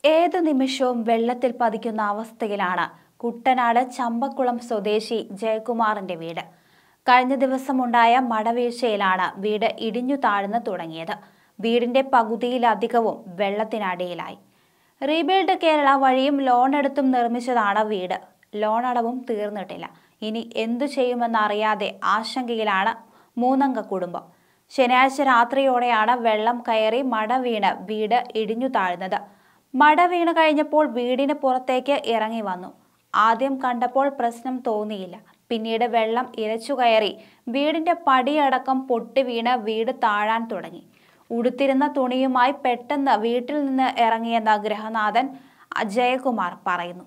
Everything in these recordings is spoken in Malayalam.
ഏതു നിമിഷവും വെള്ളത്തിൽ പതിക്കുന്ന അവസ്ഥയിലാണ് കുട്ടനാട് ചമ്പക്കുളം സ്വദേശി ജയകുമാറിന്റെ വീട് കഴിഞ്ഞ ദിവസമുണ്ടായ മടവീഴ്ചയിലാണ് വീട് ഇടിഞ്ഞു താഴ്ന്നു തുടങ്ങിയത് വീടിന്റെ പകുതിയിലധികവും വെള്ളത്തിനടിയിലായി റീബിൽഡ് കേരള വഴിയും ലോൺ എടുത്തും നിർമ്മിച്ചതാണ് വീട് ലോൺ അടവും തീർന്നിട്ടില്ല ഇനി എന്തു ചെയ്യുമെന്നറിയാതെ ആശങ്കയിലാണ് മൂന്നംഗ കുടുംബം ശനിയാഴ്ച രാത്രിയോടെയാണ് വെള്ളം കയറി മട വീണ് വീട് ഇടിഞ്ഞു താഴ്ന്നത് മട വീണ് കഴിഞ്ഞപ്പോൾ വീടിന് പുറത്തേക്ക് ഇറങ്ങി വന്നു ആദ്യം കണ്ടപ്പോൾ പ്രശ്നം തോന്നിയില്ല പിന്നീട് വെള്ളം ഇരച്ചു കയറി വീടിന്റെ പടിയടക്കം പൊട്ടി വീണ് വീട് താഴാൻ തുടങ്ങി ഉടുത്തിരുന്ന തുണിയുമായി പെട്ടെന്ന് വീട്ടിൽ നിന്ന് ഇറങ്ങിയെന്ന ഗൃഹനാഥൻ ജയകുമാർ പറയുന്നു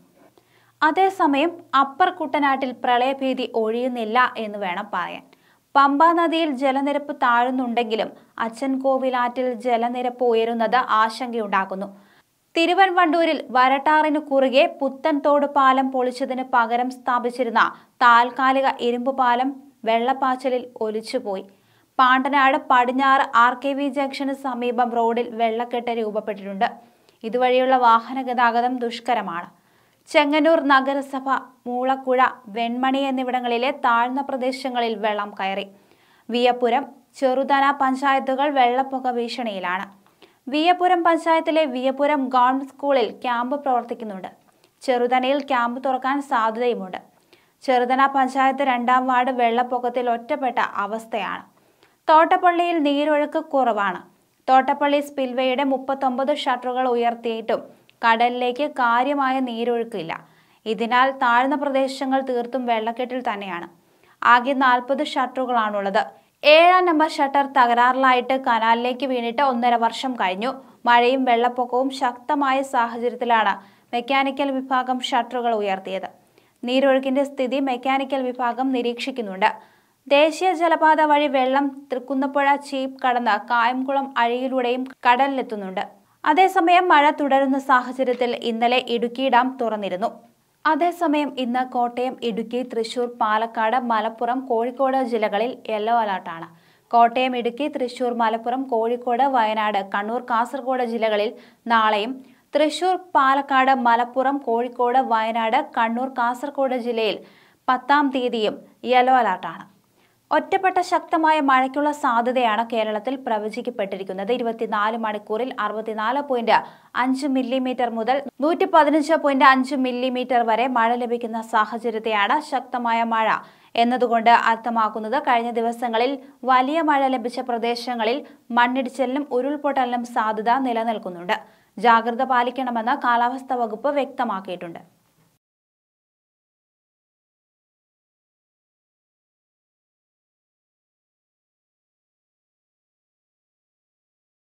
അതേസമയം അപ്പർ കുട്ടനാട്ടിൽ പ്രളയഭീതി ഒഴിയുന്നില്ല എന്ന് വേണം പറയാൻ പമ്പാ നദിയിൽ ജലനിരപ്പ് താഴുന്നുണ്ടെങ്കിലും അച്ചൻകോവിലാറ്റിൽ ജലനിരപ്പ് ഉയരുന്നത് ആശങ്കയുണ്ടാക്കുന്നു തിരുവൻവണ്ടൂരിൽ വരട്ടാറിനു കുറുകെ പുത്തൻതോട് പാലം പൊളിച്ചതിന് പകരം സ്ഥാപിച്ചിരുന്ന താൽക്കാലിക ഇരുമ്പ് പാലം വെള്ളപ്പാച്ചലിൽ ഒലിച്ചുപോയി പാണ്ടനാട് പടിഞ്ഞാറ് ആർ കെ വി ജംഗ്ഷന് സമീപം റോഡിൽ വെള്ളക്കെട്ട് രൂപപ്പെട്ടിട്ടുണ്ട് ഇതുവഴിയുള്ള വാഹന ഗതാഗതം ദുഷ്കരമാണ് ചെങ്ങന്നൂർ നഗരസഭ മൂളക്കുഴ വെൺമണി എന്നിവിടങ്ങളിലെ താഴ്ന്ന പ്രദേശങ്ങളിൽ വെള്ളം കയറി വിയപുരം ചെറുതന പഞ്ചായത്തുകൾ വെള്ളപ്പൊക്ക ഭീഷണിയിലാണ് വിയപുരം പഞ്ചായത്തിലെ വിയപുരം ഗവൺമെന്റ് സ്കൂളിൽ ക്യാമ്പ് പ്രവർത്തിക്കുന്നുണ്ട് ചെറുതനയിൽ ക്യാമ്പ് തുറക്കാൻ സാധ്യതയുമുണ്ട് ചെറുതന പഞ്ചായത്ത് രണ്ടാം വാർഡ് വെള്ളപ്പൊക്കത്തിൽ ഒറ്റപ്പെട്ട അവസ്ഥയാണ് തോട്ടപ്പള്ളിയിൽ നീരൊഴുക്ക് കുറവാണ് തോട്ടപ്പള്ളി സ്പിൽവേയുടെ മുപ്പത്തൊമ്പത് ഷട്ടറുകൾ ഉയർത്തിയിട്ടും കടലിലേക്ക് കാര്യമായ നീരൊഴുക്കില്ല ഇതിനാൽ താഴ്ന്ന പ്രദേശങ്ങൾ തീർത്തും വെള്ളക്കെട്ടിൽ തന്നെയാണ് ആകെ നാൽപ്പത് ഷട്ടറുകളാണുള്ളത് ഏഴാം നമ്പർ ഷട്ടർ തകരാറിലായിട്ട് കനാലിലേക്ക് വീണിട്ട് ഒന്നര വർഷം കഴിഞ്ഞു മഴയും വെള്ളപ്പൊക്കവും ശക്തമായ സാഹചര്യത്തിലാണ് മെക്കാനിക്കൽ വിഭാഗം ഷട്ടറുകൾ ഉയർത്തിയത് നീരൊഴുക്കിന്റെ സ്ഥിതി മെക്കാനിക്കൽ വിഭാഗം നിരീക്ഷിക്കുന്നുണ്ട് ദേശീയ ജലപാത വഴി വെള്ളം തൃക്കുന്നപ്പുഴ ചീപ്പ് കടന്ന് കായംകുളം അഴിയിലൂടെയും കടലിലെത്തുന്നുണ്ട് അതേസമയം മഴ തുടരുന്ന സാഹചര്യത്തിൽ ഇന്നലെ ഇടുക്കി ഡാം തുറന്നിരുന്നു അതേസമയം ഇന്ന് കോട്ടയം ഇടുക്കി തൃശൂർ പാലക്കാട് മലപ്പുറം കോഴിക്കോട് ജില്ലകളിൽ യെല്ലോ അലർട്ടാണ് കോട്ടയം ഇടുക്കി തൃശൂർ മലപ്പുറം കോഴിക്കോട് വയനാട് കണ്ണൂർ കാസർഗോഡ് ജില്ലകളിൽ നാളെയും തൃശൂർ പാലക്കാട് മലപ്പുറം കോഴിക്കോട് വയനാട് കണ്ണൂർ കാസർഗോഡ് ജില്ലയിൽ പത്താം തീയതിയും യെല്ലോ അലർട്ടാണ് ഒറ്റപ്പെട്ട ശക്തമായ മഴയ്ക്കുള്ള സാധ്യതയാണ് കേരളത്തിൽ പ്രവചിക്കപ്പെട്ടിരിക്കുന്നത് ഇരുപത്തിനാല് മണിക്കൂറിൽ അറുപത്തിനാല് പോയിന്റ് അഞ്ച് മില്ലിമീറ്റർ മുതൽ നൂറ്റി പതിനഞ്ച് പോയിന്റ് അഞ്ച് മില്ലിമീറ്റർ വരെ മഴ ലഭിക്കുന്ന സാഹചര്യത്തെയാണ് ശക്തമായ മഴ എന്നതുകൊണ്ട് അർത്ഥമാക്കുന്നത് കഴിഞ്ഞ ദിവസങ്ങളിൽ വലിയ മഴ ലഭിച്ച പ്രദേശങ്ങളിൽ മണ്ണിടിച്ചിലിനും ഉരുൾപൊട്ടലിനും സാധ്യത നിലനിൽക്കുന്നുണ്ട് ജാഗ്രത പാലിക്കണമെന്ന് കാലാവസ്ഥാ വകുപ്പ് വ്യക്തമാക്കിയിട്ടുണ്ട്